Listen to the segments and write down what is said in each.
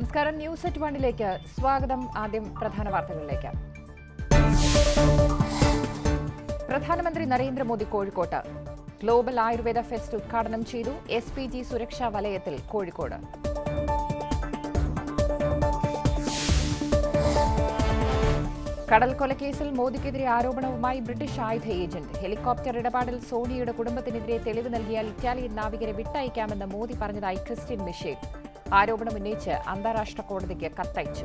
നമസ്കാരം news at വണ്ണിലേക്ക് സ്വാഗതം ആദ്യം പ്രധാന വാർത്തകളിലേക്ക് പ്രധാനമന്ത്രി നരേന്ദ്രമോദി കോഴിക്കോട്ട് ഗ്ലോബൽ ആയുർവേദ ഫെസ്റ്റ് ഉദ്ഘാടനം ചെയ്തു എസ് പി ജി സുരക്ഷാ വലയത്തിൽ കോഴിക്കോട് കടൽ കൊലക്കേസിൽ മോദിക്കെതിരെ ആരോപണവുമായി ബ്രിട്ടീഷ് ആയുധ ഏജന്റ് ഹെലികോപ്റ്റർ ഇടപാടിൽ സോണിയുടെ കുടുംബത്തിനെതിരെ തെളിവ് നൽകിയാൽ ഇറ്റാലിയൻ നാവികരെ വിട്ടയക്കാമെന്ന് മോദി പറഞ്ഞതായി ക്രിസ്ത്യൻ മിഷേൽ ആരോപണം ഉന്നയിച്ച് അന്താരാഷ്ട്ര കോടതിക്ക് കത്തയച്ചു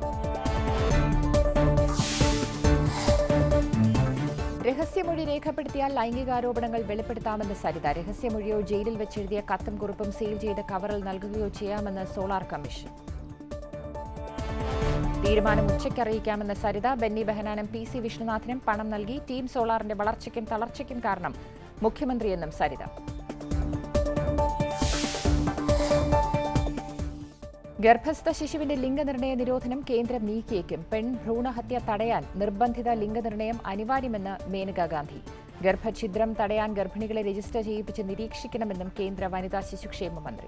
രഹസ്യമൊഴി രേഖപ്പെടുത്തിയാൽ ലൈംഗികാരോപണങ്ങൾ വെളിപ്പെടുത്താമെന്ന് സരിത രഹസ്യമൊഴിയോ ജയിലിൽ വെച്ചെഴുതിയ കത്തും കുറിപ്പും സീൽ ചെയ്ത കവറിൽ നൽകുകയോ ചെയ്യാമെന്ന് സോളാർ കമ്മീഷൻ തീരുമാനം ഉച്ചയ്ക്ക് അറിയിക്കാമെന്ന് സരിത ബെന്നി ബെഹനാനും പി സി വിഷ്ണുനാഥിനും പണം നൽകി ടീം സോളാറിന്റെ വളർച്ചയ്ക്കും തളർച്ചയ്ക്കും കാരണം മുഖ്യമന്ത്രിയെന്നും സരിത ഗർഭസ്ഥ ശിശുവിന്റെ ലിംഗനിർണയ നിരോധനം കേന്ദ്രം നീക്കിയേക്കും പെൺ ഭ്രൂണഹത്യ തടയാൻ നിർബന്ധിത ലിംഗനിർണയം അനിവാര്യമെന്ന് മേനകാ ഗാന്ധി ഗർഭഛിദ്രം തടയാൻ ഗർഭിണികളെ രജിസ്റ്റർ ചെയ്യിപ്പിച്ച് നിരീക്ഷിക്കണമെന്നും കേന്ദ്ര വനിതാ ശിശുക്ഷേമ മന്ത്രി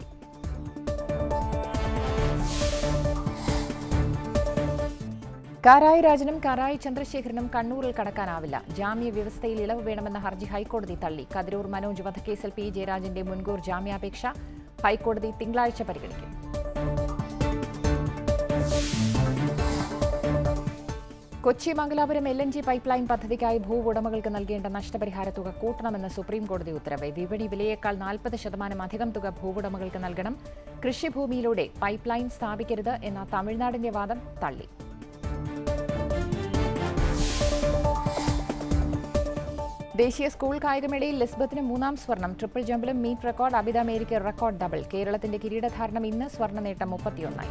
കാരായി രാജനും കാരായി ചന്ദ്രശേഖരനും കണ്ണൂരിൽ കടക്കാനാവില്ല ജാമ്യ വ്യവസ്ഥയിൽ ഇളവ് വേണമെന്ന ഹർജി ഹൈക്കോടതി തള്ളി കതിരൂർ മനോജ് വധക്കേസിൽ പി ജയരാജന്റെ മുൻകൂർ ജാമ്യാപേക്ഷ ഹൈക്കോടതി തിങ്കളാഴ്ച പരിഗണിക്കും Kochi Mangalapuram L N G pipeline പദ്ധതിക്കായി ഭൂവുടമകൾക്ക് നൽകേണ്ട നഷ്ടപരിഹാര തുക കൂട്ടണമെന്ന് സുപ്രീം കോടതി ഉത്തരവ് വിപണി വിലയേക്കാൾ നാൽപ്പത് ശതമാനം അധികം തുക ഭൂവുടമകൾക്ക് നൽകണം കൃഷിഭൂമിയിലൂടെ പൈപ്പ് ലൈൻ സ്ഥാപിക്കരുത് എന്ന തമിഴ്നാടിന്റെ വാദം തള്ളി ദേശീയ സ്കൂൾ കായികമേളയിൽ ലിസ്ബത്തിന് മൂന്നാം സ്വർണം ട്രിപ്പിൾ ജമ്പിലും മീറ്റ് റെക്കോർഡ് അബിത മേരിക്ക് റെക്കോർഡ് ഡബിൾ കേരളത്തിന്റെ കിരീടധാരണം ഇന്ന് സ്വർണ്ണ നേട്ടം മുപ്പത്തിയൊന്നായി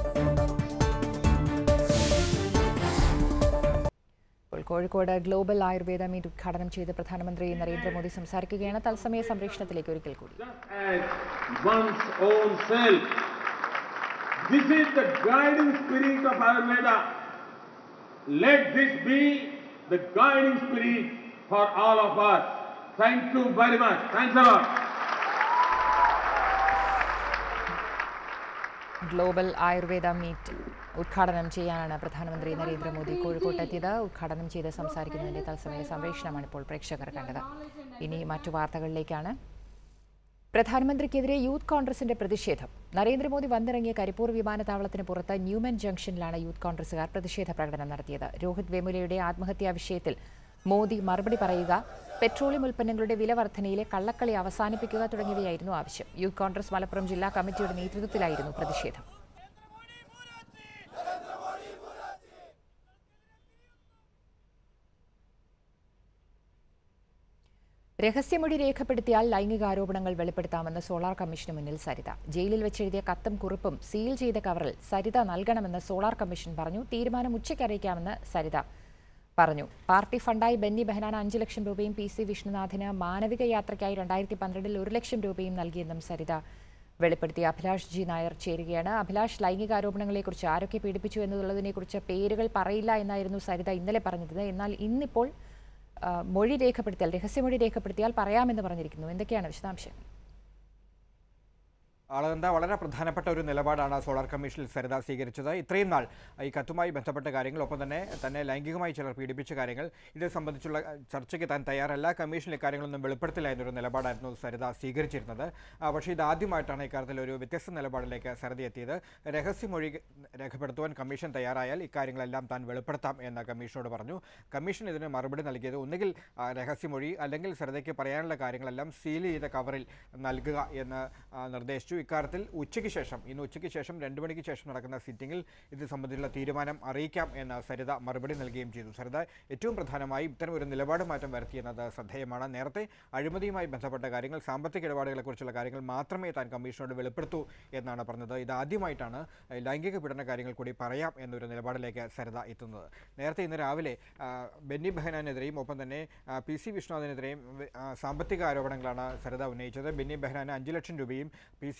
ഇപ്പോൾ കോഴിക്കോട് ഗ്ലോബൽ ആയുർവേദ മീറ്റ് ഉദ്ഘാടനം ചെയ്ത് പ്രധാനമന്ത്രി നരേന്ദ്രമോദി സംസാരിക്കുകയാണ് തത്സമയ സംപ്രേഷണത്തിലേക്ക് ഒരിക്കൽ കൂടി as one's own self. This is the guiding spirit of Ayurveda. Let this be the guiding spirit for all of us. Thank you very much. Thanks a lot. Global Ayurveda meet ഉദ്ഘാടനം ചെയ്യാനാണ് പ്രധാനമന്ത്രി നരേന്ദ്രമോദി കോഴിക്കോട്ട് എത്തിയത് ഉദ്ഘാടനം ചെയ്ത് സംസാരിക്കുന്നതിന്റെ തത്സമയ സംപ്രേഷണമാണ് ഇപ്പോൾ പ്രേക്ഷകർ കണ്ടത് ഇനി മറ്റു വാർത്തകളിലേക്കാണ് പ്രധാനമന്ത്രിക്കെതിരെ യൂത്ത് കോൺഗ്രസിന്റെ പ്രതിഷേധം നരേന്ദ്രമോദി വന്നിറങ്ങിയ കരിപ്പൂർ വിമാനത്താവളത്തിന് പുറത്ത് ന്യൂമൻ ജംഗ്ഷനിലാണ് യൂത്ത് കോൺഗ്രസുകാർ പ്രതിഷേധ പ്രകടനം നടത്തിയത് രോഹിത് വെമുലയുടെ ആത്മഹത്യാ വിഷയത്തിൽ മോദി മറുപടി പറയുക പെട്രോളിയം ഉൽപ്പന്നങ്ങളുടെ വില വർധനയിലെ കള്ളക്കളി അവസാനിപ്പിക്കുക തുടങ്ങിയവയായിരുന്നു ആവശ്യം യൂത്ത് കോൺഗ്രസ് മലപ്പുറം ജില്ലാ കമ്മിറ്റിയുടെ നേതൃത്വത്തിലായിരുന്നു പ്രതിഷേധം രഹസ്യമൊഴി രേഖപ്പെടുത്തിയാൽ ലൈംഗികാരോപണങ്ങൾ വെളിപ്പെടുത്താമെന്ന് സോളാർ കമ്മീഷന് മുന്നിൽ സരിത ജയിലിൽ വെച്ചെഴുതിയ കത്തും കുറിപ്പും സീൽ ചെയ്ത കവറിൽ സരിത നൽകണമെന്ന് സോളാർ കമ്മീഷൻ പറഞ്ഞു തീരുമാനം ഉച്ചയ്ക്ക് അറിയിക്കാമെന്ന് സരിത പറഞ്ഞു പാർട്ടി ഫണ്ടായി ബെന്നി ബെഹനാൻ അഞ്ച് ലക്ഷം രൂപയും പി സി വിഷ്ണുനാഥിന് മാനവിക യാത്രയ്ക്കായി രണ്ടായിരത്തി പന്ത്രണ്ടിൽ ഒരു ലക്ഷം രൂപയും നൽകിയെന്നും സരിത വെളിപ്പെടുത്തി അഭിലാഷ് ജി നായർ ചേരുകയാണ് അഭിലാഷ് ലൈംഗികാരോപണങ്ങളെക്കുറിച്ച് ആരൊക്കെ പീഡിപ്പിച്ചു എന്നുള്ളതിനെക്കുറിച്ച് പേരുകൾ പറയില്ല എന്നായിരുന്നു സരിത ഇന്നലെ പറഞ്ഞത് എന്നാൽ ഇന്നിപ്പോൾ ആ, മൊഴി രേഖപ്പെടുത്തിയാൽ രഹസ്യമൊഴി രേഖപ്പെടുത്തിയാൽ പറയാമെന്ന് പറഞ്ഞിരിക്കുന്നു എന്തൊക്കെയാണ് വിശദാംശം ആളെന്താ വളരെ പ്രധാനപ്പെട്ട ഒരു നിലപാടാണ് സോളാർ കമ്മീഷനിൽ സരിത സ്വീകരിച്ചത് ഇത്രയും നാൾ ഈ കത്തുമായി ബന്ധപ്പെട്ട കാര്യങ്ങൾ ഒപ്പം തന്നെ തന്നെ ലൈംഗികമായി ചിലർ പീഡിപ്പിച്ച കാര്യങ്ങൾ ഇത് സംബന്ധിച്ചുള്ള ചർച്ചയ്ക്ക് താൻ തയ്യാറല്ല കമ്മീഷനിൽ ഇക്കാര്യങ്ങളൊന്നും വെളിപ്പെടുത്തില്ല എന്നൊരു നിലപാടായിരുന്നു സരിത സ്വീകരിച്ചിരുന്നത് ആ, പക്ഷേ ഇതാദ്യമായിട്ടാണ് ഇക്കാര്യത്തിൽ ഒരു വ്യത്യസ്ത നിലപാടിലേക്ക് സരിത എത്തിയത് രഹസ്യമൊഴി രേഖപ്പെടുത്തുവാൻ കമ്മീഷൻ തയ്യാറായാൽ ഇക്കാര്യങ്ങളെല്ലാം താൻ വെളിപ്പെടുത്താം എന്ന് കമ്മീഷനോട് പറഞ്ഞു കമ്മീഷൻ ഇതിന് മറുപടി നൽകിയത് ഒന്നുകിൽ ആ, രഹസ്യമൊഴി അല്ലെങ്കിൽ സരിതയ്ക്ക് പറയാനുള്ള കാര്യങ്ങളെല്ലാം സീൽ ചെയ്ത കവറിൽ നൽകുക എന്ന് ആ, നിർദ്ദേശിച്ചു ഇക്കാര്യത്തിൽ ഉച്ചയ്ക്ക് ശേഷം ഇന്ന് ഉച്ചയ്ക്ക് ശേഷം രണ്ട് മണിക്ക് ശേഷം നടക്കുന്ന സിറ്റിംഗിൽ ഇത് സംബന്ധിച്ചുള്ള തീരുമാനം അറിയിക്കാം എന്ന് സരിത മറുപടി നൽകുകയും ചെയ്തു സരിത ഏറ്റവും പ്രധാനമായി ഇത്തരം ഒരു നിലപാട് മാറ്റം വരുത്തിയെന്നത് ശ്രദ്ധേയമാണ് നേരത്തെ അഴിമതിയുമായി ബന്ധപ്പെട്ട കാര്യങ്ങൾ സാമ്പത്തിക ഇടപാടുകളെക്കുറിച്ചുള്ള കാര്യങ്ങൾ മാത്രമേ താൻ കമ്മീഷനോട് വെളിപ്പെടുത്തൂ എന്നാണ് പറഞ്ഞത് ഇത് ആദ്യമായിട്ടാണ് ഏഹ്, ലൈംഗിക പീഡന കാര്യങ്ങൾ കൂടി പറയാം എന്നൊരു നിലപാടിലേക്ക് സരിത എത്തുന്നത് നേരത്തെ ഇന്ന് രാവിലെ ആ, ബെന്നി ബെഹനാനെതിരെയും ഒപ്പം തന്നെ ആ, പി സി വിശ്വനാഥിനെതിരെയും വ- ആ, സാമ്പത്തിക ആരോപണങ്ങളാണ് സരിത ഉന്നയിച്ചത് ബെന്നി ബെഹനാന് അഞ്ച് ലക്ഷം രൂപയും പി സി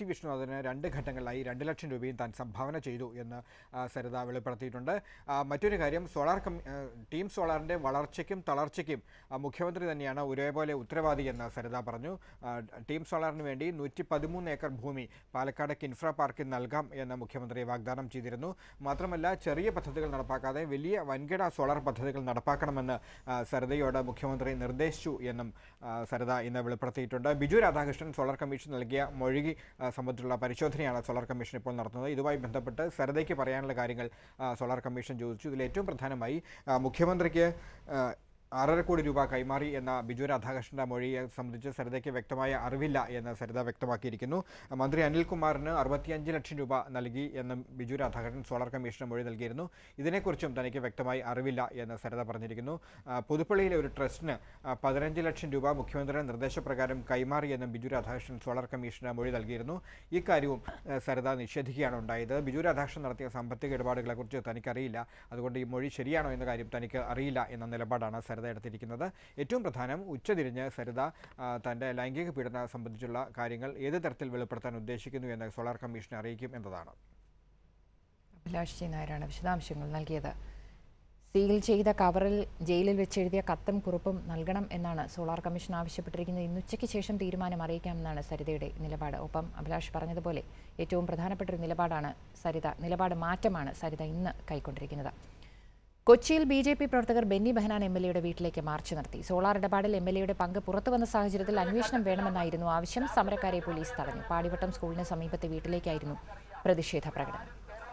കാശി വിഷ്ണുനാഥിന് രണ്ട് ഘട്ടങ്ങളിലായി രണ്ട് ലക്ഷം രൂപയും താൻ സംഭാവന ചെയ്തു എന്ന് ആ, സരിത വെളിപ്പെടുത്തിയിട്ടുണ്ട് ആ, മറ്റൊരു കാര്യം സോളാർ കം ആ, ടീം സോളാറിൻ്റെ വളർച്ചയ്ക്കും തളർച്ചയ്ക്കും ആ, മുഖ്യമന്ത്രി തന്നെയാണ് ഒരേപോലെ ഉത്തരവാദി എന്ന് സരിത പറഞ്ഞു ആ, ടീം സോളാറിന് വേണ്ടി നൂറ്റി പതിമൂന്ന് ഏക്കർ ഭൂമി പാലക്കാട് കിൻഫ്ര പാർക്കിൽ നൽകാം എന്ന് മുഖ്യമന്ത്രി വാഗ്ദാനം ചെയ്തിരുന്നു മാത്രമല്ല ചെറിയ പദ്ധതികൾ നടപ്പാക്കാതെ വലിയ വൻകിട സോളാർ പദ്ധതികൾ നടപ്പാക്കണമെന്ന് ആ, സരിതയോട് മുഖ്യമന്ത്രി നിർദ്ദേശിച്ചു എന്നും ആ, സരിത ഇന്ന് വെളിപ്പെടുത്തിയിട്ടുണ്ട് ബിജു രാധാകൃഷ്ണൻ സോളാർ കമ്മീഷൻ നൽകിയ മൊഴി ആ, സംബന്ധിച്ചുള്ള പരിശോധനയാണ് സോളാർ കമ്മീഷൻ ഇപ്പോൾ നടത്തുന്നത് ഇതുമായി ബന്ധപ്പെട്ട് സരിതയ്ക്ക് പറയാനുള്ള കാര്യങ്ങൾ ആ, സോളാർ കമ്മീഷൻ ചോദിച്ചു ഇതിൽ ഏറ്റവും പ്രധാനമായി ആ, മുഖ്യമന്ത്രിക്ക് ആ, ആറര കോടി രൂപ കൈമാറി എന്ന ബിജു രാധാകൃഷ്ണന്റെ മൊഴിയെ സംബന്ധിച്ച് സരിതയ്ക്ക് വ്യക്തമായ അറിവില്ല എന്ന് സരിത വ്യക്തമാക്കിയിരിക്കുന്നു മന്ത്രി അനിൽകുമാറിന് അറുപത്തിയഞ്ച് ലക്ഷം രൂപ നൽകി എന്നും ബിജു രാധാകൃഷ്ണൻ സോളാർ കമ്മീഷന് മൊഴി നൽകിയിരുന്നു ഇതിനെക്കുറിച്ചും തനിക്ക് വ്യക്തമായി അറിവില്ല എന്ന് സരിത പറഞ്ഞിരിക്കുന്നു ആ, പുതുപ്പള്ളിയിലെ ഒരു ട്രസ്റ്റിന് ആ, പതിനഞ്ച് ലക്ഷം രൂപ മുഖ്യമന്ത്രിയുടെ നിർദ്ദേശപ്രകാരം കൈമാറി എന്നും ബിജു രാധാകൃഷ്ണൻ സോളാർ കമ്മീഷന് മൊഴി നൽകിയിരുന്നു ഇക്കാര്യവും ആ, സരിത നിഷേധിക്കുകയാണ് ഉണ്ടായത് ബിജു രാധാകൃഷ്ണൻ നടത്തിയ സാമ്പത്തിക ഇടപാടുകളെക്കുറിച്ച് തനിക്കറിയില്ല അതുകൊണ്ട് ഈ മൊഴി ശരിയാണോ എന്ന കാര്യം തനിക്ക് അറിയില്ല എന്ന നിലപാടാണ് സരിത എടുത്തിരിക്കുന്നത് ഏറ്റവും പ്രധാനം ഉച്ചതിരിഞ്ഞ് സരിത ആ, തൻ്റെ ലൈംഗിക പീഡനം സംബന്ധിച്ചുള്ള കാര്യങ്ങൾ ഏത് തരത്തിൽ വെളിപ്പെടുത്താൻ ഉദ്ദേശിക്കുന്നു എന്ന് സോളാർ കമ്മീഷനെ അറിയിക്കും എന്നതാണ് അഭിലാഷ് ജി നായരാണ് വിശദാംശങ്ങൾ നൽകിയത് സീൽ ചെയ്ത കവറിൽ ജയിലിൽ വെച്ചെഴുതിയ കത്തും കുറിപ്പും നൽകണം എന്നാണ് സോളാർ കമ്മീഷൻ ആവശ്യപ്പെട്ടിരിക്കുന്നത് ഇന്നുച്ചയ്ക്ക് ശേഷം തീരുമാനം അറിയിക്കാമെന്നാണ് സരിതയുടെ നിലപാട് ഒപ്പം അഭിലാഷ് പറഞ്ഞതുപോലെ ഏറ്റവും പ്രധാനപ്പെട്ട ഒരു നിലപാടാണ് സരിത നിലപാട് മാറ്റമാണ് സരിത ഇന്ന് കൈക്കൊണ്ടിരിക്കുന്നത് കൊച്ചിയിൽ ബി ജെ പി പ്രവർത്തകർ ബെന്നി ബെഹനാൻ എം എൽ എയുടെ വീട്ടിലേക്ക് മാർച്ച് നടത്തി സോളാർ ഇടപാടിൽ എം എൽ എയുടെ പങ്ക് പുറത്തുവന്ന സാഹചര്യത്തിൽ അന്വേഷണം വേണമെന്നായിരുന്നു ആവശ്യം സമരക്കാരെ പോലീസ് തടഞ്ഞു പാടിവട്ടം സ്കൂളിന് സമീപത്തെ വീട്ടിലേക്കായിരുന്നു പ്രതിഷേധ പ്രകടനം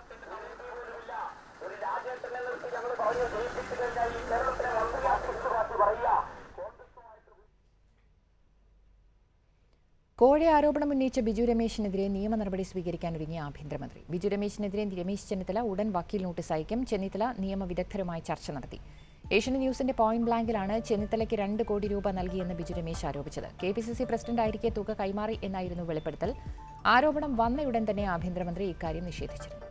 കോഴി ആരോപണം ഉന്നയിച്ച ബിജു രമേശിനെതിരെ നിയമ നടപടി സ്വീകരിക്കാൻ ഒരുങ്ങിയ ആഭ്യന്തരമന്ത്രി ബിജു രമേശിനെതിരെ രമേശ് ചെന്നിത്തല ഉടൻ വക്കീൽ നോട്ടീസ് അയക്കും ചെന്നിത്തല നിയമവിദഗ്ധരുമായി ചർച്ച നടത്തി ഏഷ്യൻ ന്യൂസിന്റെ പോയിന്റ് ബ്ലാങ്കിലാണ് ചെന്നിത്തലയ്ക്ക് രണ്ട് കോടി രൂപ നൽകിയെന്ന് ബിജു രമേശ് ആരോപിച്ചത് K P C C president ആയിരിക്കെ തുക കൈമാറി എന്നായിരുന്നു വെളിപ്പെടുത്തൽ ആരോപണം വന്നയുടൻ തന്നെ ആഭ്യന്തരമന്ത്രി ഇക്കാര്യം നിഷേധിച്ചിരുന്നു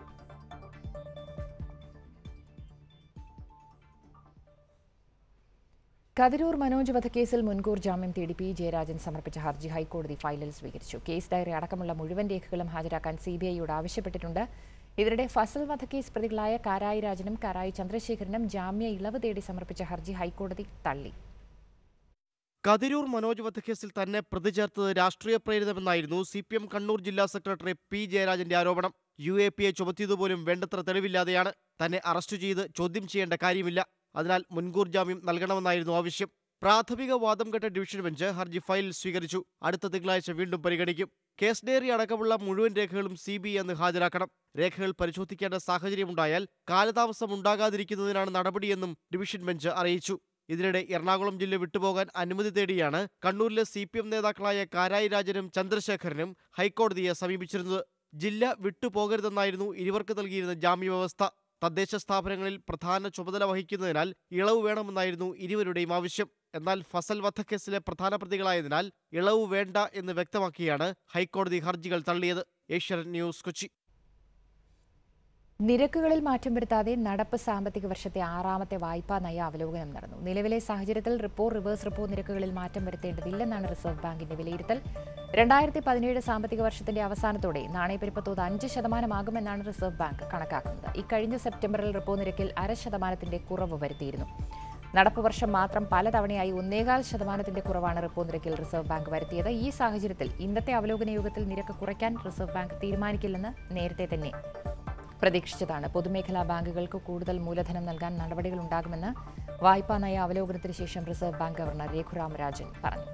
കതിരൂർ മനോജ് വധക്കേസിൽ മുൻകൂർ ജാമ്യം തേടി പി ജയരാജൻ സമർപ്പിച്ച ഹർജി ഹൈക്കോടതി ഫയലിൽ സ്വീകരിച്ചു കേസ് ഡയറി അടക്കമുള്ള മുഴുവൻ രേഖകളും ഹാജരാക്കാൻ സി ബി ഐയോട് ആവശ്യപ്പെട്ടിട്ടുണ്ട് ഇതിനിടെ ഫസൽ വധക്കേസ് പ്രതികളായ കാരായി രാജനും കാരായി ചന്ദ്രശേഖരനും ജാമ്യ ഇളവ് തേടി സമർപ്പിച്ച ഹർജി ഹൈക്കോടതി തള്ളി കതിരൂർ മനോജ് വധക്കേസിൽ തന്നെ പ്രതി ചേർത്തത് രാഷ്ട്രീയ പ്രേരിതമെന്നായിരുന്നു സി പി എം കണ്ണൂർ ജില്ലാ സെക്രട്ടറി പി ജയരാജന്റെ ആരോപണം യു എ പിയെ ചുമത്തിയതുപോലും വേണ്ടത്ര തെളിവില്ലാതെയാണ് തന്നെ അറസ്റ്റ് ചെയ്ത് ചോദ്യം ചെയ്യേണ്ട കാര്യമില്ല അതിനാൽ മുൻകൂർ ജാമ്യം നൽകണമെന്നായിരുന്നു ആവശ്യം പ്രാഥമിക വാദം കേട്ട ഡിവിഷൻ ബെഞ്ച് ഹർജി ഫയലിൽ സ്വീകരിച്ചു അടുത്ത തിങ്കളാഴ്ച വീണ്ടും പരിഗണിക്കും കേസ് ഡയറി അടക്കമുള്ള മുഴുവൻ രേഖകളും സി ബി എന്ന് ഹാജരാക്കണം രേഖകൾ പരിശോധിക്കേണ്ട സാഹചര്യമുണ്ടായാൽ കാലതാമസം ഉണ്ടാകാതിരിക്കുന്നതിനാണ് നടപടിയെന്നും ഡിവിഷൻ ബെഞ്ച് അറിയിച്ചു ഇതിനിടെ എറണാകുളം ജില്ല വിട്ടുപോകാൻ അനുമതി തേടിയാണ് കണ്ണൂരിലെ സി പി എം നേതാക്കളായ കാരായി രാജനും ചന്ദ്രശേഖരനും ഹൈക്കോടതിയെ സമീപിച്ചിരുന്നത് ജില്ല വിട്ടുപോകരുതെന്നായിരുന്നു ഇരുവർക്ക് നൽകിയിരുന്ന ജാമ്യവ്യവസ്ഥ തദ്ദേശ സ്ഥാപനങ്ങളിൽ പ്രധാന ചുമതല വഹിക്കുന്നതിനാൽ ഇളവ് വേണമെന്നായിരുന്നു ഇരുവരുടെയും ആവശ്യം എന്നാൽ ഫസൽ വധക്കേസിലെ പ്രധാന പ്രതികളായതിനാൽ ഇളവ് വേണ്ട എന്ന് വ്യക്തമാക്കിയാണ് ഹൈക്കോടതി ഹർജികൾ തള്ളിയത് ഏഷ്യാനെറ്റ് ന്യൂസ് കൊച്ചി നിരക്കുകളിൽ മാറ്റം വരുത്താതെ നടപ്പ് സാമ്പത്തിക വർഷത്തെ ആറാമത്തെ വായ്പാ നയ അവലോകനം നടന്നു നിലവിലെ സാഹചര്യത്തിൽ റിപ്പോ റിവേഴ്സ് റിപ്പോ നിരക്കുകളിൽ മാറ്റം വരുത്തേണ്ടതില്ലെന്നാണ് റിസർവ് ബാങ്കിന്റെ വിലയിരുത്തൽ രണ്ടായിരത്തി പതിനേഴ് സാമ്പത്തിക വർഷത്തിന്റെ അവസാനത്തോടെ നാണയപ്പെരുപ്പ തോത് അഞ്ച് ശതമാനമാകുമെന്നാണ് റിസർവ് ബാങ്ക് കണക്കാക്കുന്നത് ഇക്കഴിഞ്ഞ സെപ്റ്റംബറിൽ റിപ്പോ നിരക്കിൽ അര ശതമാനത്തിന്റെ കുറവ് വരുത്തിയിരുന്നു നടപ്പ് വർഷം മാത്രം പലതവണയായി ഒന്നേകാൽ ശതമാനത്തിന്റെ കുറവാണ് റിപ്പോ നിരക്കിൽ റിസർവ് ബാങ്ക് വരുത്തിയത് ഈ സാഹചര്യത്തിൽ ഇന്നത്തെ അവലോകന യോഗത്തിൽ നിരക്ക് കുറയ്ക്കാൻ റിസർവ് ബാങ്ക് തീരുമാനിക്കില്ലെന്ന് നേരത്തെ തന്നെ പ്രതീക്ഷിച്ചതാണ് പൊതുമേഖലാ ബാങ്കുകൾക്ക് കൂടുതൽ മൂലധനം നൽകാൻ നടപടികളുണ്ടാകുമെന്ന് വായ്പാ നയ അവലോകനത്തിന് ശേഷം reserve bank governor Raghuram Rajan പറഞ്ഞു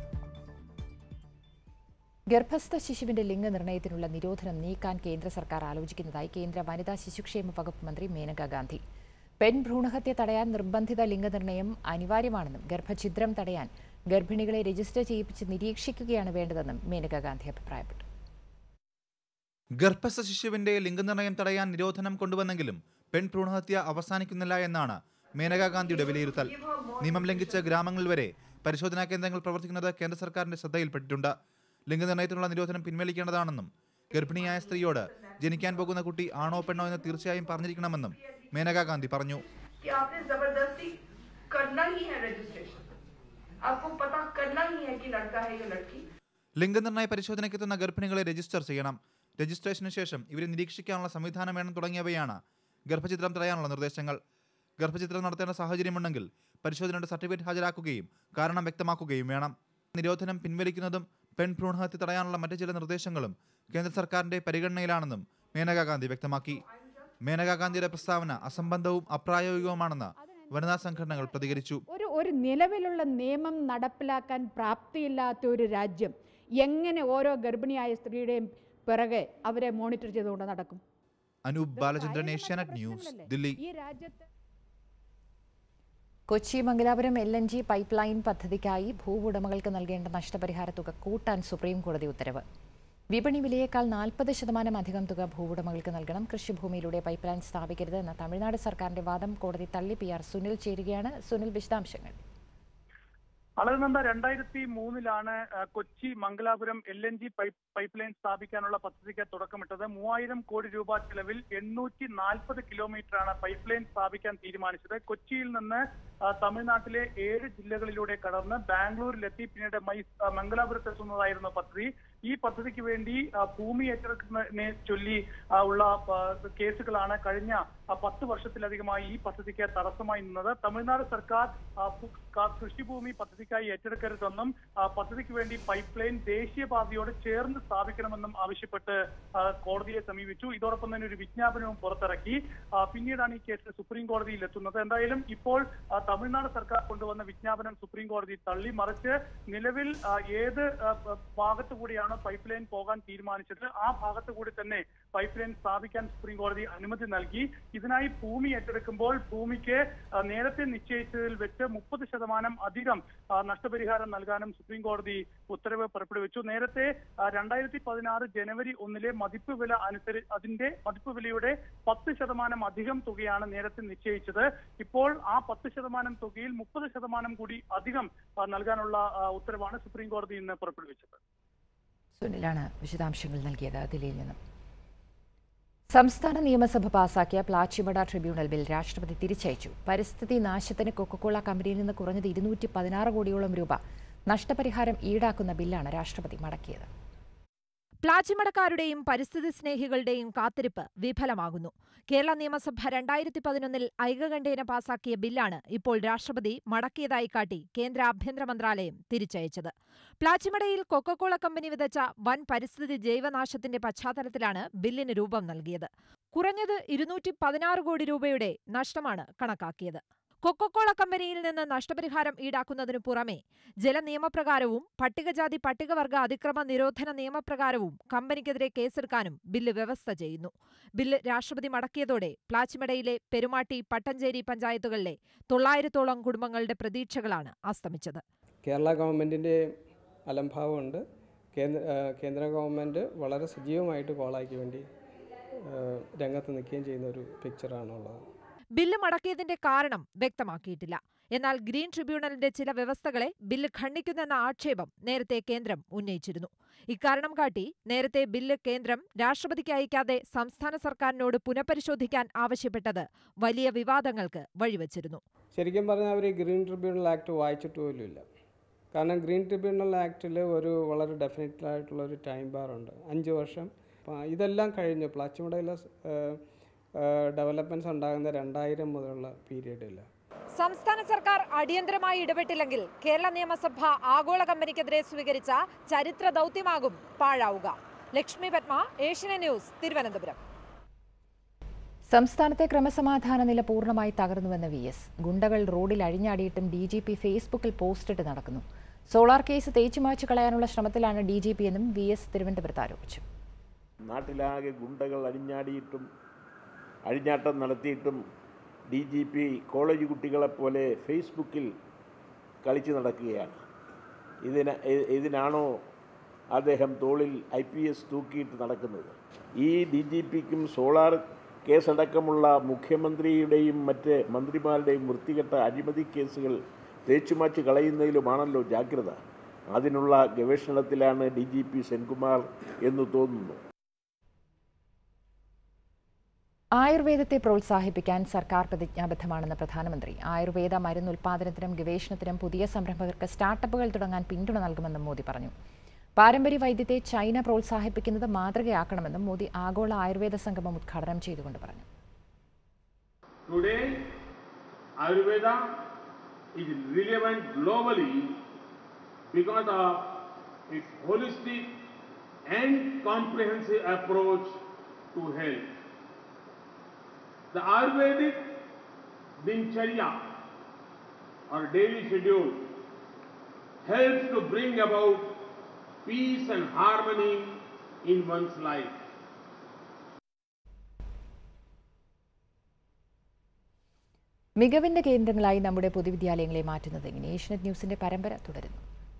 ഗർഭസ്ഥ ശിശുവിന്റെ ലിംഗനിർണ്ണയത്തിനുള്ള നിരോധനം നീക്കാൻ കേന്ദ്ര സർക്കാർ ആലോചിക്കുന്നതായി കേന്ദ്ര വനിതാ ശിശുക്ഷേമ വകുപ്പ് മന്ത്രി മേനക ഗാന്ധി പെൺ ഭ്രൂണഹത്യ തടയാൻ നിർബന്ധിത ലിംഗനിർണ്ണയം അനിവാര്യമാണെന്നും ഗർഭഛിദ്രം തടയാൻ ഗർഭിണികളെ രജിസ്റ്റർ ചെയ്യിപ്പിച്ച് നിരീക്ഷിക്കുകയാണ് വേണ്ടതെന്നും മേനക ഗാന്ധി അഭിപ്രായപ്പെട്ടു ഗർഭസ്ഥ ശിശുവിന്റെ ലിംഗനിർണ്ണയം തടയാൻ നിരോധനം കൊണ്ടുവന്നെങ്കിലും പെൺഭ്രൂണഹത്യ അവസാനിക്കുന്നില്ല എന്നാണ് മേനകാ ഗാന്ധിയുടെ വിലയിരുത്തൽ നിയമം ലംഘിച്ച ഗ്രാമങ്ങളിൽ വരെ പരിശോധനാ കേന്ദ്രങ്ങൾ പ്രവർത്തിക്കുന്നത് കേന്ദ്ര സർക്കാരിന്റെ ശ്രദ്ധയിൽപ്പെട്ടിട്ടുണ്ട് ലിംഗനിർണ്ണയത്തിനുള്ള നിരോധനം പിൻവലിക്കേണ്ടതാണെന്നും ഗർഭിണിയായ സ്ത്രീയോട് ജനിക്കാൻ പോകുന്ന കുട്ടി ആണോ പെണ്ണോ എന്ന് തീർച്ചയായും പറഞ്ഞിരിക്കണമെന്നും മേനകാ ഗാന്ധി പറഞ്ഞു कि आपने जबरदस्ती करना ही है रजिस्ट्रेशन आपको पता करना ही है कि लड़का है या लड़की ലിംഗനിർണ്ണയ പരിശോധനയ്ക്കെത്തുന്ന ഗർഭിണികളെ രജിസ്റ്റർ ചെയ്യണം രജിസ്ട്രേഷന് ശേഷം ഇവരെ നിരീക്ഷിക്കാനുള്ള സംവിധാനം വേണം തുടങ്ങിയവയാണ് ഗർഭചിത്രം തടയാനുള്ള നിർദ്ദേശങ്ങൾ ഗർഭചിത്രം നടത്തേണ്ട സാഹചര്യമുണ്ടെങ്കിൽ പരിശോധനയുടെ സർട്ടിഫിക്കറ്റ് ഹാജരാക്കുകയും കാരണം വ്യക്തമാക്കുകയും വേണം നിരോധനം പിൻവലിക്കുന്നതും പെൺ ഭ്രൂണഹത്യ തടയാനുള്ള മറ്റു ചില നിർദ്ദേശങ്ങളും കേന്ദ്ര സർക്കാരിന്റെ പരിഗണനയിലാണെന്നും മേനകാ ഗാന്ധി വ്യക്തമാക്കി മേനകാ ഗാന്ധിയുടെ പ്രസ്താവന അസംബന്ധവും അപ്രായോഗികവുമാണെന്ന് വനിതാ സംഘടനകൾ പ്രതികരിച്ചു ഒരു ഒരു നിലവിലുള്ള നിയമം നടപ്പിലാക്കാൻ പ്രാപ്തിയില്ലാത്ത ഒരു രാജ്യം എങ്ങനെ ഓരോ ഗർഭിണിയായ സ്ത്രീയുടെയും പിറകെ അവരെ മോണിറ്റർ ചെയ്തുകൊണ്ട് നടക്കും അനൂപ് ബാലചന്ദ്രൻ ഏഷ്യാനെറ്റ് ന്യൂസ് ദില്ലി ഈ രാജ്യത്ത് Kochi Mangalapuram L N G pipeline പദ്ധതിക്കായി ഭൂവുടമകൾക്ക് നൽകേണ്ട നഷ്ടപരിഹാര തുക കൂട്ടാൻ സുപ്രീം കോടതി ഉത്തരവ് വിപണി വിലയേക്കാൾ നാൽപ്പത് ശതമാനം അധികം തുക ഭൂവുടമകൾക്ക് നൽകണം കൃഷിഭൂമിയിലൂടെ പൈപ്പ് ലൈൻ സ്ഥാപിക്കരുത് എന്ന തമിഴ്നാട് സർക്കാരിന്റെ വാദം കോടതി തള്ളി പി ആർ സുനിൽ ചേരുകയാണ് സുനിൽ വിശദാംശങ്ങൾ അളവുനന്ദ രണ്ടായിരത്തി മൂന്നിലാണ് ആ, Kochi Mangalapuram L N G pipe pipeline സ്ഥാപിക്കാനുള്ള പദ്ധതിക്ക് തുടക്കമിട്ടത് മൂവായിരം കോടി രൂപ ചെലവിൽ എണ്ണൂറ്റി നാൽപ്പത് കിലോമീറ്ററാണ് പൈപ്പ് ലൈൻ സ്ഥാപിക്കാൻ തീരുമാനിച്ചത് കൊച്ചിയിൽ നിന്ന് ആ, തമിഴ്നാട്ടിലെ ഏഴ് ജില്ലകളിലൂടെ കടന്ന് ബാംഗ്ലൂരിലെത്തി പിന്നീട് മൈ ആ, മംഗലാപുരത്ത് എത്തുന്നതായിരുന്നു പദ്ധതി ഈ പദ്ധതിക്ക് വേണ്ടി ആ, ഭൂമി ഏറ്റെടുക്കുന്നതിനെ ചൊല്ലി ആ, ഉള്ള ആ, കേസുകളാണ് കഴിഞ്ഞ ആ, പത്ത് വർഷത്തിലധികമായി ഈ പദ്ധതിക്ക് തടസ്സമായി നിന്നത് തമിഴ്നാട് സർക്കാർ ആ, ഭൂ- ക- കൃഷിഭൂമി പദ്ധതിക്കായി ഏറ്റെടുക്കരുതെന്നും ആ, പദ്ധതിക്ക് വേണ്ടി പൈപ്പ് ലൈൻ ദേശീയപാതയോട് ചേർന്ന് സ്ഥാപിക്കണമെന്നും ആവശ്യപ്പെട്ട് ആ, കോടതിയെ സമീപിച്ചു ഇതോടൊപ്പം തന്നെ ഒരു വിജ്ഞാപനവും പുറത്തിറക്കി ആ, പിന്നീടാണ് ഈ കേസ് സുപ്രീം കോടതിയിൽ എത്തുന്നത് എന്തായാലും ഇപ്പോൾ ആ, തമിഴ്നാട് സർക്കാർ കൊണ്ടുവന്ന വിജ്ഞാപനം സുപ്രീം കോടതി തള്ളി മറിച്ച് നിലവിൽ ആ, ഏത് ആ, പ- ഭാഗത്തു കൂടിയാണോ പൈപ്പ് ലൈൻ പോകാൻ തീരുമാനിച്ചത് ആ ഭാഗത്തു കൂടി തന്നെ പൈപ്പ് ലൈൻ സ്ഥാപിക്കാൻ സുപ്രീം കോടതി അനുമതി നൽകി ഇതിനായി ഭൂമി ഏറ്റെടുക്കുമ്പോൾ ഭൂമിക്ക് ആ, നേരത്തെ നിശ്ചയിച്ചതിൽ വെച്ച് മുപ്പത് ശതമാനം അധികം ആ, നഷ്ടപരിഹാരം നൽകാനും സുപ്രീം കോടതി ഉത്തരവ് പുറപ്പെടുവിച്ചു നേരത്തെ രണ്ടായിരത്തി പതിനാറ് ജനുവരി ഒന്നിലെ മതിപ്പ് വില അനുസരിച്ച് അതിന്റെ മതിപ്പ് വിലയുടെ പത്ത് ശതമാനം അധികം തുകയാണ് നേരത്തെ നിശ്ചയിച്ചത് ഇപ്പോൾ ആ പത്ത് ശതമാനം തുകയിൽ മുപ്പത് ശതമാനം കൂടി അധികം ആ, നൽകാനുള്ള ആ, ഉത്തരവാണ് സുപ്രീം കോടതി ഇന്ന് പുറപ്പെടുവിച്ചത് സുനിലാണ് വിശദാംശങ്ങൾ നൽകിയത് ദില്ലിയിൽ നിന്നും സംസ്ഥാന നിയമസഭ പാസാക്കിയ പ്ലാച്ചിമട ട്രിബ്യൂണൽ ബിൽ രാഷ്ട്രപതി തിരിച്ചയച്ചു പരിസ്ഥിതി നാശത്തിന് കൊക്കക്കോള കമ്പനിയിൽ നിന്ന് കുറഞ്ഞത് ഇരുന്നൂറ്റി പതിനാറ് കോടിയോളം രൂപ നഷ്ടപരിഹാരം ഈടാക്കുന്ന ബില്ലാണ് രാഷ്ട്രപതി മടക്കിയത് പ്ലാച്ചിമടക്കാരുടെയും പരിസ്ഥിതി സ്നേഹികളുടെയും കാത്തിരിപ്പ് വിഫലമാകുന്നു കേരള നിയമസഭ രണ്ടായിരത്തി പതിനൊന്നിൽ ഐകകണ്ഠേന പാസാക്കിയ ബില്ലാണ് ഇപ്പോൾ രാഷ്ട്രപതി മടക്കിയതായി കാട്ടി കേന്ദ്ര ആഭ്യന്തര മന്ത്രാലയം തിരിച്ചയച്ചത് പ്ലാച്ചിമടയിൽ കൊക്കക്കോള കമ്പനി വിതച്ച വൻ പരിസ്ഥിതി ജൈവനാശത്തിന്റെ പശ്ചാത്തലത്തിലാണ് ബില്ലിന് രൂപം നൽകിയത് കുറഞ്ഞത് ഇരുന്നൂറ്റി പതിനാറ് കോടി രൂപയുടെ നഷ്ടമാണ് കണക്കാക്കിയത് കൊക്കക്കോള കമ്പനിയിൽ നിന്ന് നഷ്ടപരിഹാരം ഈടാക്കുന്നതിനു പുറമെ ജലനിയമപ്രകാരവും പട്ടികജാതി പട്ടികവർഗ അതിക്രമ നിരോധന നിയമപ്രകാരവും കമ്പനിക്കെതിരെ കേസെടുക്കാനും ബില്ല് വ്യവസ്ഥ ചെയ്യുന്നു ബില്ല് രാഷ്ട്രപതി മടക്കിയതോടെ പ്ലാച്ചിമടയിലെ പെരുമാട്ടി പട്ടഞ്ചേരി പഞ്ചായത്തുകളിലെ തൊള്ളായിരത്തോളം കുടുംബങ്ങളുടെ പ്രതീക്ഷകളാണ് അസ്തമിച്ചത് കേരള ഗവൺമെൻറ്റിൻ്റെ അലംഭാവമുണ്ട് കേന്ദ്ര ആ, കേന്ദ്ര ഗവൺമെൻറ് വളരെ സജീവമായിട്ട് കോളായ്ക്ക് വേണ്ടി ആ, രംഗത്ത് നിൽക്കുകയും ചെയ്യുന്ന ഒരു പിക്ചറാണുള്ളത് ബില്ല് മടക്കിയതിന്റെ കാരണം വ്യക്തമാക്കിയിട്ടില്ല എന്നാൽ ഗ്രീൻ ട്രിബ്യൂണലിന്റെ ചില വ്യവസ്ഥകളെ ബില്ല് ഖണ്ഡിക്കുന്നെന്ന ആക്ഷേപം നേരത്തെ കേന്ദ്രം ഉന്നയിച്ചിരുന്നു ഇക്കാരണം കാട്ടി നേരത്തെ ബില്ല് കേന്ദ്രം രാഷ്ട്രപതിക്ക് അയക്കാതെ സംസ്ഥാന സർക്കാരിനോട് പുനഃപരിശോധിക്കാൻ ആവശ്യപ്പെട്ടത് വലിയ വിവാദങ്ങൾക്ക് വഴിവച്ചിരുന്നു ശരിക്കും പറഞ്ഞാൽ അവർ ഗ്രീൻ ട്രിബ്യൂണൽ ആക്ട് വായിച്ചിട്ട് പോലുമില്ല കാരണം ഗ്രീൻ ട്രിബ്യൂണൽ ആക്ടിൽ ഒരു വളരെ ഡെഫിനറ്റ് ആയിട്ടുള്ള ഒരു ടൈം ബാർ ഉണ്ട് അഞ്ച് വർഷം അപ്പം ഇതെല്ലാം കഴിഞ്ഞു പ്ലാച്ചിമടയിലെ ഡെവലപ്മെൻറ്റ്സ് ഉണ്ടാകുന്ന രണ്ടായിരം മുതലുള്ള പീരീഡില്ല സംസ്ഥാന സർക്കാർ അടിയന്തരമായി ഇടപെട്ടില്ലെങ്കിൽ കേരള നിയമസഭ ആഗോള കമ്പനിക്കെതിരെ സ്വീകരിച്ച ചരിത്ര ദൗത്യമാകും പാഴാവുക ലക്ഷ്മി പത്മ ഏഷ്യൻ ന്യൂസ് തിരുവനന്തപുരം സംസ്ഥാനത്തെ ക്രമസമാധാന നില പൂർണ്ണമായി തകർന്നുവെന്ന് വി എസ് ഗുണ്ടകൾ റോഡിൽ അഴിഞ്ഞാടിയിട്ടും ഡി ജി പി ഫേസ്ബുക്കിൽ പോസ്റ്റിട്ട് നടക്കുന്നു സോളാർ കേസ് തേച്ചുമാച്ചു കളയാനുള്ള ശ്രമത്തിലാണ് ഡി ജി പി എന്നും വി എസ് തിരുവനന്തപുരത്ത് ആരോപിച്ചു നാട്ടിലാകെ ഗുണ്ടകൾ അഴിഞ്ഞാടിയിട്ടും അഴിഞ്ഞാട്ടം നടത്തിയിട്ടും ഡി ജി പി കോളേജ് കുട്ടികളെപ്പോലെ ഫേസ്ബുക്കിൽ കളിച്ചു നടക്കുകയാണ് ഇതിന് ഇ- ഇതിനാണോ അദ്ദേഹം തോളിൽ ഐ പി എസ് തൂക്കിയിട്ട് നടക്കുന്നത് ഈ ഡി ജി പിക്കും സോളാർ കേസടക്കമുള്ള മുഖ്യമന്ത്രിയുടെയും മറ്റ് മന്ത്രിമാരുടെയും വൃത്തികെട്ട അഴിമതി കേസുകൾ തേച്ചുമാച്ച് കളയുന്നതിലുമാണല്ലോ ജാഗ്രത അതിനുള്ള ഗവേഷണത്തിലാണ് ഡി ജി പി സെൻകുമാർ എന്ന് തോന്നുന്നു ആയുർവേദത്തെ പ്രോത്സാഹിപ്പിക്കാൻ സർക്കാർ പ്രതിജ്ഞാബദ്ധമാണെന്ന് പ്രധാനമന്ത്രി ആയുർവേദ മരുന്ന് ഉൽപ്പാദനത്തിനും ഗവേഷണത്തിനും പുതിയ സംരംഭകർക്ക് സ്റ്റാർട്ടപ്പുകൾ തുടങ്ങാൻ പിന്തുണ നൽകുമെന്നും മോദി പറഞ്ഞു പാരമ്പര്യ വൈദ്യത്തെ ചൈന പ്രോത്സാഹിപ്പിക്കുന്നത് മാതൃകയാക്കണമെന്നും മോദി ആഗോള ആയുർവേദ സംഗമം ഉദ്ഘാടനം ചെയ്തുകൊണ്ട് പറഞ്ഞു Today, Ayurveda is relevant globally because of its holistic and comprehensive approach to health. The Ayurvedic Dincharya or daily schedule helps to bring about peace and harmony in one's life. മികവിന്റെ കേന്ദ്രങ്ങളായി നമ്മുടെ പൊതുവിദ്യാലയങ്ങളെ മാറ്റുന്നത് എങ്ങനെ ഏഷ്യനെറ്റ് ന്യൂസിന്റെ പരമ്പര തുടരുന്നു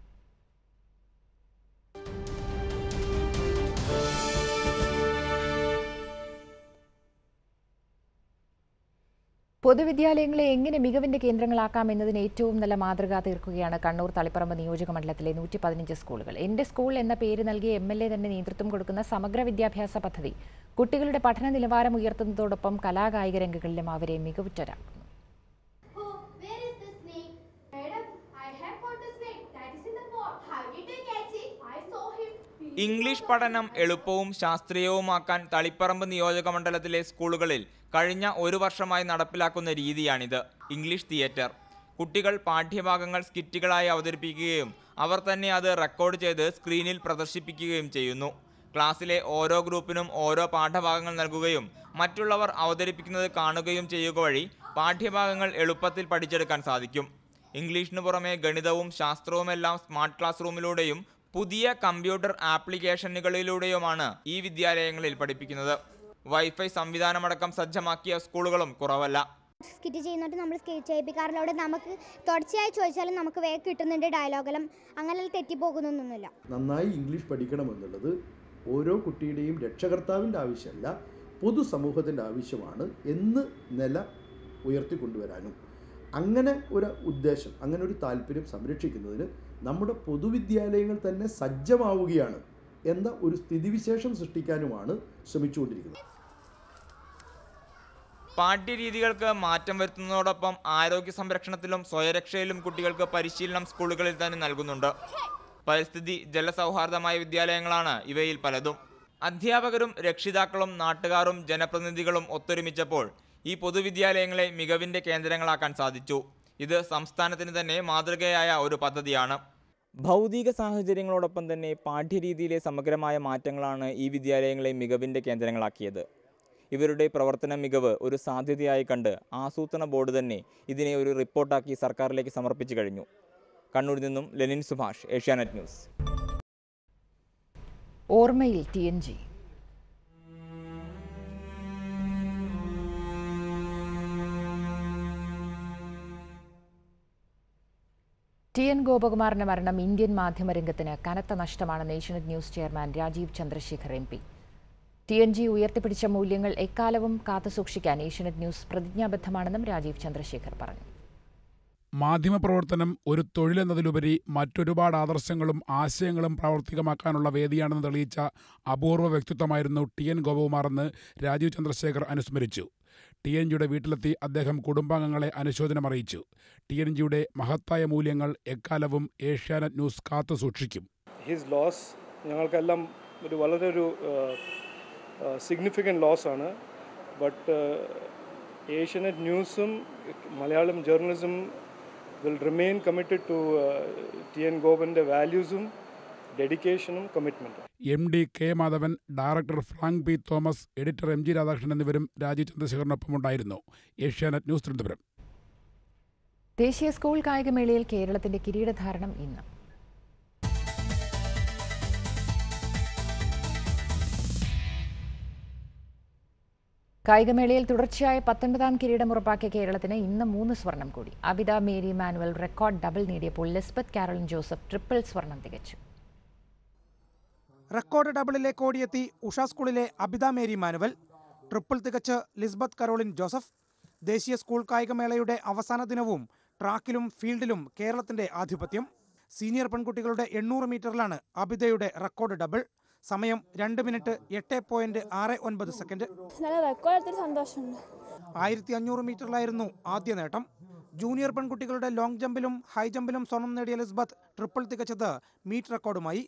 പൊതുവിദ്യാലയങ്ങളെ എങ്ങനെ മികവിന്റെ കേന്ദ്രങ്ങളാക്കാം എന്നതിന് ഏറ്റവും നല്ല മാതൃക തീർക്കുകയാണ് കണ്ണൂർ തളിപ്പറമ്പ് നിയോജക മണ്ഡലത്തിലെ നൂറ്റി പതിനഞ്ച് സ്കൂളുകൾ എന്റെ സ്കൂൾ എന്ന പേര് നൽകിയ എം എൽ എ തന്നെ നേതൃത്വം കൊടുക്കുന്ന സമഗ്ര വിദ്യാഭ്യാസ പദ്ധതി കുട്ടികളുടെ പഠന നിലവാരം ഉയർത്തുന്നതോടൊപ്പം കലാകായിക രംഗങ്ങളിലും അവരെ മികവുറ്റരാക്കുന്നു Oh, where is the snake? Madam, I have caught the snake that is in the pot. How did you catch it? I saw him. English പഠനം എളുപ്പവും ശാസ്ത്രീയവുമാക്കാൻ തളിപ്പറമ്പ് നിയോജക മണ്ഡലത്തിലെ സ്കൂളുകളിൽ കഴിഞ്ഞ ഒരു വർഷമായി നടപ്പിലാക്കുന്ന രീതിയാണിത് ഇംഗ്ലീഷ് തിയേറ്റർ കുട്ടികൾ പാഠ്യഭാഗങ്ങൾ സ്കിറ്റുകളായി അവതരിപ്പിക്കുകയും അവർ തന്നെ അത് റെക്കോർഡ് ചെയ്ത് സ്ക്രീനിൽ പ്രദർശിപ്പിക്കുകയും ചെയ്യുന്നു ക്ലാസ്സിലെ ഓരോ ഗ്രൂപ്പിനും ഓരോ പാഠഭാഗങ്ങൾ നൽകുകയും മറ്റുള്ളവർ അവതരിപ്പിക്കുന്നത് കാണുകയും ചെയ്യുക വഴി പാഠ്യഭാഗങ്ങൾ എളുപ്പത്തിൽ പഠിച്ചെടുക്കാൻ സാധിക്കും ഇംഗ്ലീഷിന് പുറമെ ഗണിതവും ശാസ്ത്രവുമെല്ലാം സ്മാർട്ട് ക്ലാസ് റൂമിലൂടെയും പുതിയ കമ്പ്യൂട്ടർ ആപ്ലിക്കേഷനുകളിലൂടെയുമാണ് ഈ വിദ്യാലയങ്ങളിൽ പഠിപ്പിക്കുന്നത് വൈഫൈ സംവിധാനമടക്കം സജ്ജമാക്കിയ സ്കൂളുകളും കുറവല്ല സ്കിറ്റ് ചെയ്യുന്നിട്ട് നമ്മൾ സ്കിറ്റ് ചെയ്യിപ്പിക്കാറിലൂടെ നമുക്ക് തുടർച്ചയായി ചോദിച്ചാലും നമുക്ക് വേഗം കിട്ടുന്നുണ്ട് ഡയലോഗെല്ലാം അങ്ങനെ തെറ്റിപ്പോകുന്നൊന്നുമില്ല നന്നായി ഇംഗ്ലീഷ് പഠിക്കണമെന്നുള്ളത് ഓരോ കുട്ടിയുടെയും രക്ഷകർത്താവിൻ്റെ ആവശ്യമല്ല പൊതുസമൂഹത്തിൻ്റെ ആവശ്യമാണ് എന്ന് നില ഉയർത്തിക്കൊണ്ടുവരാനും അങ്ങനെ ഒരു ഉദ്ദേശം അങ്ങനെ ഒരു താല്പര്യം സംരക്ഷിക്കുന്നതിന് നമ്മുടെ പൊതുവിദ്യാലയങ്ങൾ തന്നെ സജ്ജമാവുകയാണ് എന്ന ഒരു സ്ഥിതിവിശേഷം സൃഷ്ടിക്കാനുമാണ് ശ്രമിച്ചുകൊണ്ടിരിക്കുന്നത് പാഠ്യരീതികൾക്ക് മാറ്റം വരുത്തുന്നതോടൊപ്പം ആരോഗ്യ സംരക്ഷണത്തിലും സ്വയരക്ഷയിലും കുട്ടികൾക്ക് പരിശീലനം സ്കൂളുകളിൽ തന്നെ നൽകുന്നുണ്ട് പരിസ്ഥിതി ജലസൗഹാർദ്ദമായ വിദ്യാലയങ്ങളാണ് ഇവയിൽ പലതും അധ്യാപകരും രക്ഷിതാക്കളും നാട്ടുകാരും ജനപ്രതിനിധികളും ഒത്തൊരുമിച്ചപ്പോൾ ഈ പൊതുവിദ്യാലയങ്ങളെ മികവിന്റെ കേന്ദ്രങ്ങളാക്കാൻ സാധിച്ചു ഇത് സംസ്ഥാനത്തിന് തന്നെ മാതൃകയായ ഒരു പദ്ധതിയാണ് ഭൗതിക സാഹചര്യങ്ങളോടൊപ്പം തന്നെ പാഠ്യരീതിയിലെ സമഗ്രമായ മാറ്റങ്ങളാണ് ഈ വിദ്യാലയങ്ങളെ മികവിന്റെ കേന്ദ്രങ്ങളാക്കിയത് ഇവരുടെ പ്രവർത്തന മികവ് ഒരു സാധ്യതയായി കണ്ട് ആസൂത്രണ ബോർഡ് തന്നെ ഇതിനെ ഒരു റിപ്പോർട്ടാക്കി സർക്കാരിലേക്ക് സമർപ്പിച്ചു കഴിഞ്ഞു കണ്ണൂരിൽ നിന്നും ലെനിൻ സുഭാഷ് ഏഷ്യാനെറ്റ് ന്യൂസ് ഓർമ്മയിൽ T N G T N ഗോപകുമാറിന്റെ മരണം ഇന്ത്യൻ മാധ്യമരംഗത്തിന് കനത്ത നഷ്ടമാണെന്ന് Asianet news chairman Rajeev Chandrasekhar M P T N G ഉയർത്തിപ്പിടിച്ച മൂല്യങ്ങൾ എക്കാലവും കാത്തുസൂക്ഷിക്കാൻ ഏഷ്യനെറ്റ് ന്യൂസ് പ്രതിജ്ഞാബദ്ധമാണെന്നും രാജീവ് ചന്ദ്രശേഖർ പറഞ്ഞു മാധ്യമപ്രവർത്തനം ഒരു തൊഴിലെന്നതിലുപരി മറ്റൊരുപാട് ആദർശങ്ങളും ആശയങ്ങളും പ്രാവർത്തികമാക്കാനുള്ള വേദിയാണെന്ന് തെളിയിച്ച അപൂർവ വ്യക്തിത്വമായിരുന്നു ടി എൻ ഗോപകുമാറെന്ന് രാജീവ് ചന്ദ്രശേഖർ അനുസ്മരിച്ചു ടി എൻ ജിയുടെ വീട്ടിലെത്തി അദ്ദേഹം കുടുംബാംഗങ്ങളെ അനുശോചനം അറിയിച്ചു ടി എൻ ജിയുടെ മഹത്തായ മൂല്യങ്ങൾ എക്കാലവും ഏഷ്യാനെറ്റ് ന്യൂസ് കാത്തു സൂക്ഷിക്കും ഹിസ് ലോസ് ഞങ്ങൾക്കെല്ലാം ഒരു വളരെ ഒരു സിഗ്നിഫിക്കൻ്റ് ലോസ് ആണ് ബട്ട് ഏഷ്യനെറ്റ് ന്യൂസും Malayalam journalism will remain committed to T N ഗോപൻ്റെ വാല്യൂസും ഡെഡിക്കേഷനും കമ്മിറ്റ്മെൻറ്റും M D K Madhavan director Frank P Thomas editor M G Radhakrishnan എന്നിവരും രാജീവ് ചന്ദ്രശേഖരനൊപ്പം ഉണ്ടായിരുന്നു ഏഷ്യാനെറ്റ് ന്യൂസ് തിരുവനന്തപുരം ദേശീയ സ്കൂൾ കായികമേളയിൽ കേരളത്തിന്റെ കിരീടധാരണം ഇന്ന് കായികമേളയിൽ തുടർച്ചയായ പത്തൊൻപതാം കിരീടം ഉറപ്പാക്കിയ കേരളത്തിന് ഇന്ന് മൂന്ന് സ്വർണം കൂടി Abitha Mary Manuel record double നേടിയപ്പോൾ ലിസ്ബത്ത് കാരോളിൻ ജോസഫ് ട്രിപ്പിൾ സ്വർണം തികച്ചു റെക്കോർഡ് ഡബിളിലേക്ക് ഓടിയെത്തി ഉഷ സ്കൂളിലെ അബിത മേരി മാനുവൽ ട്രിപ്പിൾ തികച്ച് ലിസ്ബത്ത് കരോളിൻ ജോസഫ് ദേശീയ സ്കൂൾ കായികമേളയുടെ അവസാന ദിനവും ട്രാക്കിലും ഫീൽഡിലും കേരളത്തിന്റെ ആധിപത്യം സീനിയർ പെൺകുട്ടികളുടെ എണ്ണൂറ് മീറ്ററിലാണ് അബിതയുടെ റെക്കോർഡ് ഡബിൾ സമയം രണ്ട് മിനിറ്റ് എട്ട് പോയിന്റ് ആറ് ഒൻപത് സെക്കൻഡ് നല്ല റെക്കോർഡ് എടുത്തിട്ട് സന്തോഷമുണ്ട് ആയിരത്തി അഞ്ഞൂറ് മീറ്ററിലായിരുന്നു ആദ്യ നേട്ടം ജൂനിയർ പെൺകുട്ടികളുടെ ലോങ് ജമ്പിലും ഹൈ ജമ്പിലും സ്വർണം നേടിയ ലിസ്ബത്ത് ട്രിപ്പിൾ തികച്ചത് മീറ്റ് റെക്കോർഡുമായി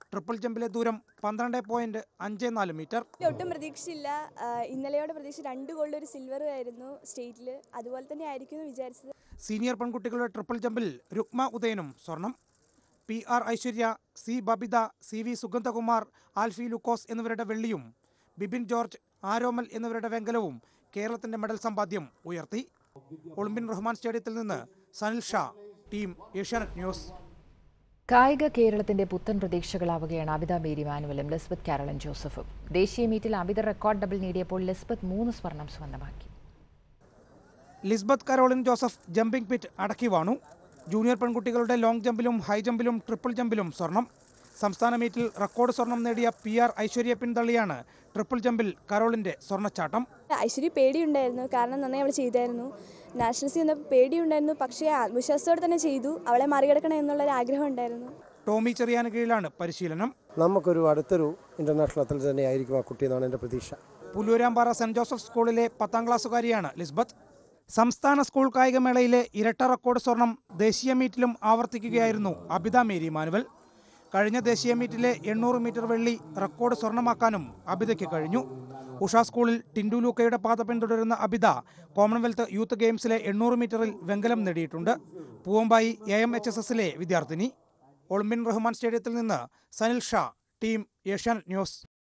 ട്രിപ്പിൾ ജമ്പിലെ ദൂരം പന്ത്രണ്ട് പോയിന്റ് അഞ്ച് നാല് മീറ്റർ ഒട്ടും പ്രതീക്ഷിച്ചില്ല ആ, ഇന്നലെയോടെ പ്രതീക്ഷ രണ്ട് ഗോൾഡ് ഒരു സിൽവർ ആയിരുന്നു സ്റ്റേറ്റിൽ അതുപോലെ തന്നെ ആയിരിക്കും എന്ന് വിചാരിച്ചത് സീനിയർ പെൺകുട്ടികളുടെ ട്രിപ്പിൾ ജമ്പിൽ രുക്മ ഉദയനും സ്വർണം P R Aishwarya C Babitha C V Sugandhakumar Alphy Lukose എന്നിവരുടെ വെള്ളിയും ബിബിൻ ജോർജ് ആരോമൽ എന്നിവരുടെ വെങ്കലവും കേരളത്തിന്റെ മെഡൽ സമ്പാദ്യം ഉയർത്തി ഒളിമ്പ്യൻ റഹ്മാൻ സ്റ്റേഡിയത്തിൽ നിന്ന് സനിൽ ഷാ ടീം ഏഷ്യാനെറ്റ് ന്യൂസ് കായിക കേരളത്തിന്റെ പുത്തൻ പ്രതീക്ഷകളാവുകയാണ് അബിത മേരി മാനുവലും ലിസ്ബത്ത് കാരളൻ ജോസഫും ദേശീയ മീറ്റിൽ അബിത റെക്കോർഡ് ഡബിൾ നേടിയപ്പോൾ ലിസ്ബത്ത് മൂന്ന് സ്വർണം സ്വന്തമാക്കി Lisbeth Caroline Joseph jumping pit അടക്കി വാണു ജൂനിയർ പെൺകുട്ടികളുടെ ലോങ് ജമ്പിലും ഹൈ ജമ്പിലും ട്രിപ്പിൾ ജമ്പിലും സ്വർണം സംസ്ഥാന മീറ്റിൽ റെക്കോർഡ് സ്വർണം നേടിയ പി ആർ ഐശ്വര്യ പിന്തള്ളിയാണ് ട്രിപ്പിൾ ജമ്പിൽ കരോളിന്റെ സ്വർണ്ണച്ചാട്ടം ഐശ്വര്യ പേടിയുണ്ടായിരുന്നു കാരണം നന്നായി അവൾ ചെയ്തായിരുന്നു നാഷണൽസ് ചെയ്യുന്നപ്പോൾ പേടിയുണ്ടായിരുന്നു പക്ഷേ ആത്മവിശ്വാസത്തോടെ തന്നെ ചെയ്തു അവളെ മറികടക്കണം എന്നുള്ളൊരു ആഗ്രഹം ഉണ്ടായിരുന്നു ടോമി ചെറിയാന് കീഴിലാണ് പരിശീലനം നമുക്കൊരു അടുത്തൊരു ഇന്റർനാഷണൽ അത്ലറ്റ് തന്നെയായിരിക്കും ആ കുട്ടി എന്നാണ് എൻ്റെ പ്രതീക്ഷ പുല്ലൂരാമ്പാറ സെന്റ് ജോസഫ് സ്കൂളിലെ പത്താം ക്ലാസ്സുകാരിയാണ് ലിസ്ബത്ത് സംസ്ഥാന സ്കൂൾ കായികമേളയിലെ ഇരട്ട റെക്കോർഡ് സ്വർണം ദേശീയ മീറ്റിലും ആവർത്തിക്കുകയായിരുന്നു അബിത മേരി മാനുവൽ കഴിഞ്ഞ ദേശീയ മീറ്റിലെ എണ്ണൂറ് മീറ്റർ വെള്ളി റെക്കോർഡ് സ്വർണമാക്കാനും അബിതയ്ക്ക് കഴിഞ്ഞു ഉഷ സ്കൂളിൽ ടിൻഡു ലൂക്കയുടെ പാത പിന്തുടരുന്ന അബിത കോമൺവെൽത്ത് യൂത്ത് ഗെയിംസിലെ എണ്ണൂറ് മീറ്ററിൽ വെങ്കലം നേടിയിട്ടുണ്ട് Poovampayi A M H S എസിലെ വിദ്യാർത്ഥിനി ഒളിമ്പ്യൻ റഹ്മാൻ സ്റ്റേഡിയത്തിൽ നിന്ന് സനിൽ ഷാ ടീം ഏഷ്യാനെറ്റ് ന്യൂസ്